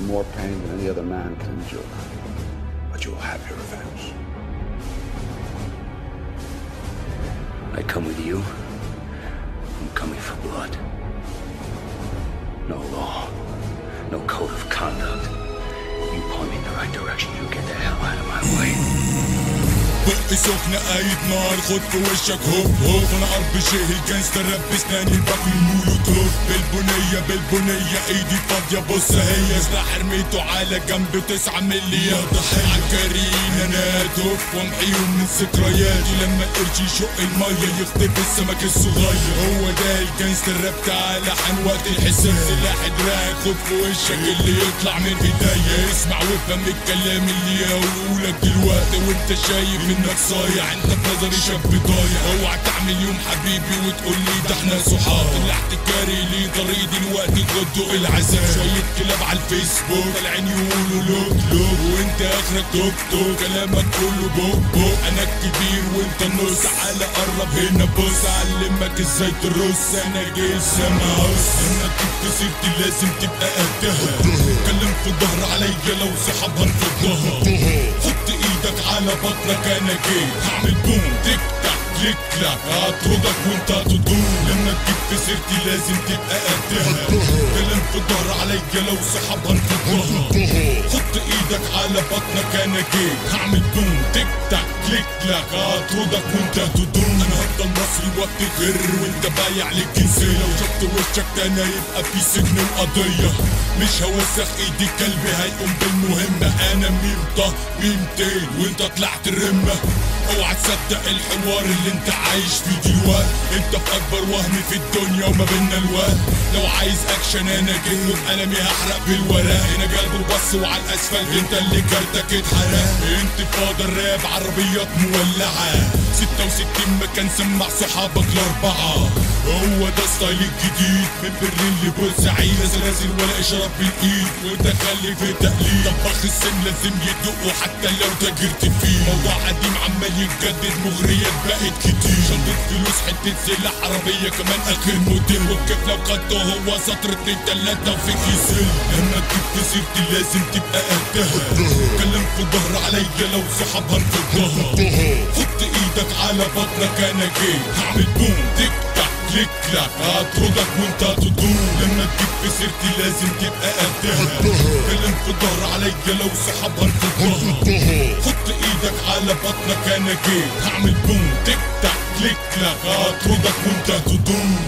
for more pain than any other man can endure. But you'll have your revenge. I come with you. I'm coming for blood. No law. No code of conduct. You point me in the right direction, you get the hell out of my way. بقي سخنة قايد نار خد في وشك هوب هوب انا ارض شيه الجانستر راب بسناني الباقي مولوتوف بالبنية بالبنية ايدي فاضية بص هي سلاح رميته على جنب تسعة ملي يا ضحية عالجارين انا توف وامحيهم من ذكرياتي لما القرش يشق المية يختفي السمك الصغير هو ده الجانستر راب تعالى حان وقت الحساب سلاح دراعك خد في وشك اللي يطلع من ايديا اسمع وافهم الكلام اللي هقولهولك دلوقتي وانت شايف انك صايع انت في نظري شاب ضايع اوعى تعمل يوم حبيبي وتقول لي ده احنا صحاب طلعت كاري لي طريق دلوقتي غدوا العذاب شوية كلاب على الفيسبوك طالعين يقولوا لوك لوك وانت اخرك توك توك كلامك كله بوك بوك انا الكبير وانت النص تعالى قرب هنا بص اعلمك ازاي ترص انا جاي سماوس انا كنت سيرتي لازم تبقى قدها كلم في الظهر عليا لو صحابها انفضها حط ايدك على بطنك انا جيت هعمل بوم تك تاك كليك كلاك هطردك وانت هتدوم لما تجيب في سيرتي لازم تبقى قدها كلام في الظهر عليا لو صحابها انفضها حط ايدك على بطنك انا جيت هعمل بوم تك تاك كليك كلاك هطردك وانت هتدوم انا هفضل مصري وقت غير وانت بايع للجنسية لو شفت وشك تاني يبقى في سجن وقضية مش هوسخ ايدي كلبي هيقوم بالمهمة انا ميم طه ميمتين وانت طلعت الرمة اوعى تصدق الحوار اللي انت عايش فيه دلوقتي انت في اكبر وهم في الدنيا وما بينا الوقت لو عايز اكشن انا جيت وبقلمي هحرق بالورق هنا قلب وبص وعلى الاسفلت انت اللي كارتك اتحرق انتفاضة الراب عربيات مولعة 66 مكان سمع صحابك الاربعة هو ده ستايل الجديد من برلين لبورسعيد لا سلاسل ولا اشارات بالايد وانت خلي في التقليد طباخ السن لازم يدقوا حتى لو تاجرت فيه موضوع قديم عمال يتجدد مغريات بقت كتير شنطة فلوس حتة سلاح عربية كمان اخر موديل والكيف لو خدته هو سطر اتنين تلاتة وفي كيسين لما جبت سيرتي لازم تبقى قدها كلم في ظهر عليا لو صحابها انفضها حط ايدك على بطنك انا جيت هعمل بوم تك تاك كليك كلاك هطردك وانت هتدوم لما تجيب في سيرتي لازم تبقى قدها كلم في ظهر عليا لو صحابها انفضها حط ايدك على بطنك انا جيت هعمل بوم تك تاك كليك كلاك هطردك وانت هتدوم